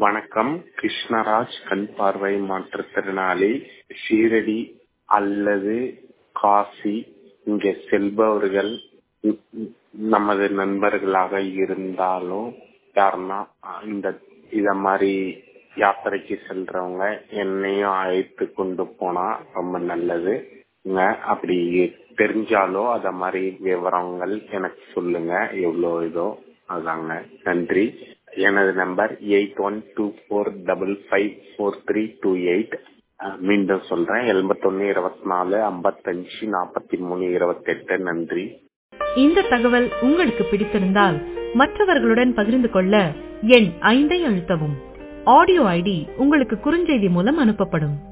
வணக்கம் கிருஷ்ணராஜ் கண் பார்வை மாற்றுத்திறனாளி ஷீரடி அல்லது காசி இங்கே செல்பவர்கள் ந- ந- நமது நண்பர்களாக இருந்தாலும் யாருன்னா இந்த இத மாதிரி யாத்திரைக்கு செல்றவங்க என்னையும் அழைத்து கொண்டு போனா ரொம்ப நல்லது அப்படி தெரிஞ்சாலோ அத மாதிரி விவரங்கள் எனக்கு சொல்லுங்க எவ்வளவு இதோ அதாங்க நன்றி எனது number eight one two four double five four three two eight மீண்டும் சொல்றேன் எண்பத்தொன்னு இருபத்தி நாலு ஐம்பத்தஞ்சு நாற்பத்தி மூணு இருபத்தெட்டு நன்றி இந்த தகவல் உங்களுக்கு பிடித்திருந்தால் மற்றவர்களுடன் பகிர்ந்து கொள்ள எண் ஐந்தை அழுத்தவும் ஆடியோ ஐடி உங்களுக்கு குறுஞ்செய்தி மூலம் அனுப்பப்படும்